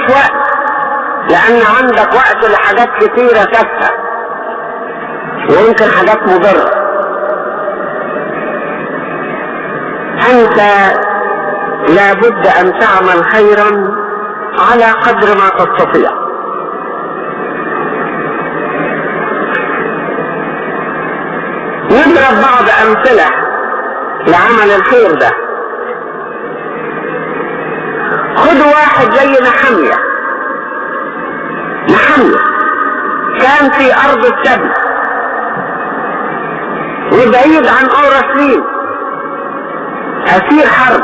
وقت لان عندك وقت لحاجات كتيرة تافهة ويمكن حاجات مضرة انت لابد ان تعمل خيرا على قدر ما تستطيع نضرب بعض امثلة لعمل الخير ده خد واحد زي نحمية نحمية كان في ارض السبي وبعيد عن اورشليم اسير حرب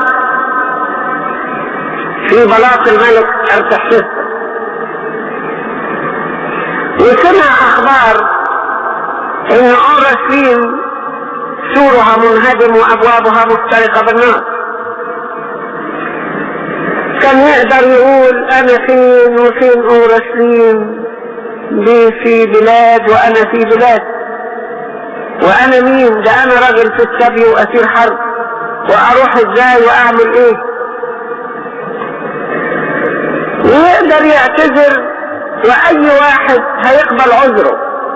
في بلاط الملك ارتحشست وسمع اخبار ان اورشليم سورها منهدم وابوابها مفترقه بالنار كان يقدر يقول انا فين وفين اورشليم دي في بلاد وانا في بلاد وانا مين ده انا راجل في السبي واسير حرب واروح ازاي واعمل ايه ويقدر يعتذر واي واحد هيقبل عذره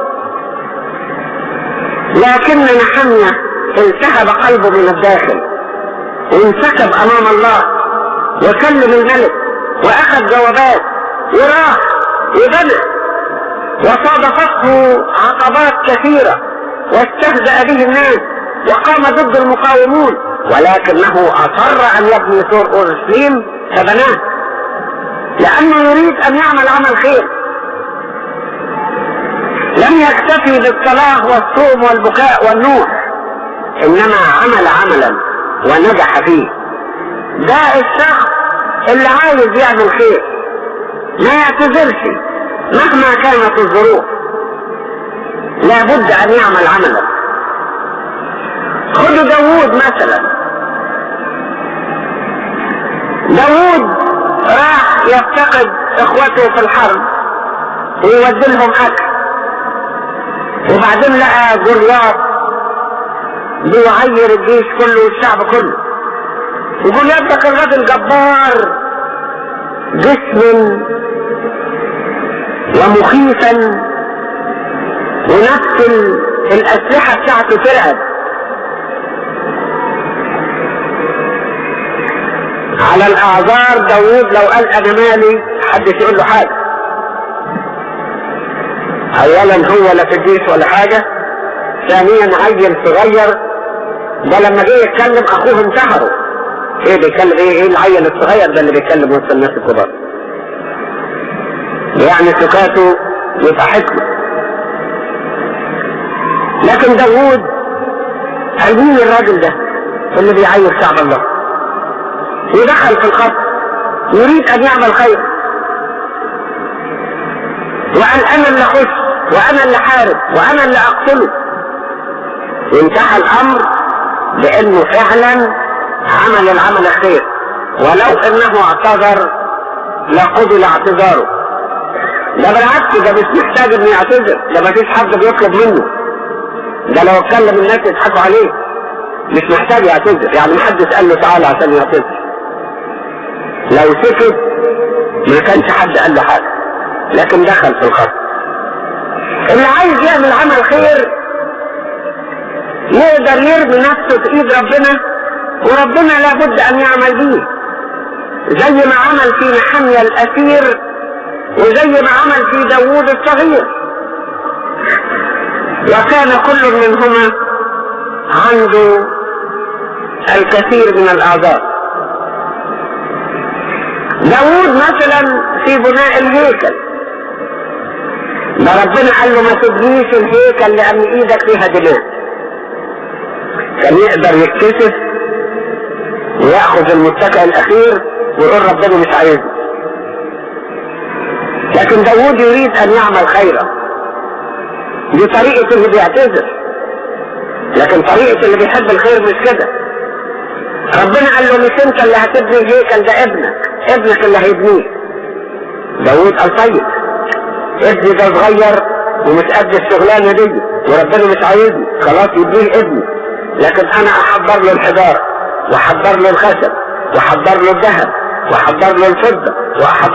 لكن نحمية التهب قلبه من الداخل وانسكب امام الله وكلم الملك واخذ جوابات وراح وبدأ وصادفته عقبات كثيرة واستهزأ به الناس وقام ضد المقاومون ولكنه اصر ان يبني سور اورشليم فبناه لانه يريد ان يعمل عمل خير لم يكتفي بالصلاة والصوم والبكاء والنوح انما عمل عملا ونجح فيه ده الشخص اللي عايز يعمل خير ما يعتذرش مهما كانت الظروف لابد ان يعمل عملا خدوا داوود مثلا داوود راح يفتقد اخوته في الحرب ويودي لهم اكل وبعدين لقى جولياط بيعير الجيش كله والشعب كله وجولياط ده كان راجل جبار جسم ومخيفا ونفس الاسلحه بتاعته ترعب على الاعذار داوود لو قال انا مالي محدش يقول له حاجه اولا هو لا في الجيش ولا حاجه ثانيا عيل صغير ده لما جه يتكلم اخوه انتحره ايه بيتكلم ايه ايه العيل الصغير ده اللي بيتكلم وسط الناس الكبار يعني سكاته يبقى حكمه لكن داوود قال مين الراجل ده اللي بيعير شعب الله ودخل في الخط يريد ان يعمل خير وان انا اللي اخش وانا اللي حارب وانا اللي اقتله وانتهى الامر بانه فعلا عمل العمل الخير ولو انه اعتذر لقبل اعتذاره ده بالعكس ده مش محتاج انه يعتذر ده ما فيش حد بيطلب منه ده لو اتكلم الناس يضحكوا عليه مش محتاج يعتذر يعني محدش قال له تعالى عشان يعتذر لو سكت ما كانش حد قال له حاجه لكن دخل في الخط اللي عايز يعمل عمل خير يقدر يرمي نفسه في ايد ربنا وربنا لابد ان يعمل بيه زي ما عمل في نحمية الاسير وزي ما عمل في داوود الصغير وكان كل منهما عنده الكثير من الاعذار داوود مثلا في بناء الهيكل ده ربنا قال له ما تبنيش الهيكل لان ايدك فيها دماء كان يقدر يتكسف وياخذ المتكئ الاخير ويقول ربنا مش عايزه لكن داوود يريد ان يعمل خيرا دي طريقة اللي بيعتذر لكن طريقة اللي بيحب الخير مش كده ربنا قال له مش انت اللي هتبني الهيكل ده ابنك ابنك اللي هيبنيه داوود قال طيب ابني ده صغير ومش قد الشغلانه دي وربنا مش عايزني خلاص يديه ابني لكن انا احضر له الحجاره واحضر له الخشب واحضر له الذهب واحضر له الفضه واحضر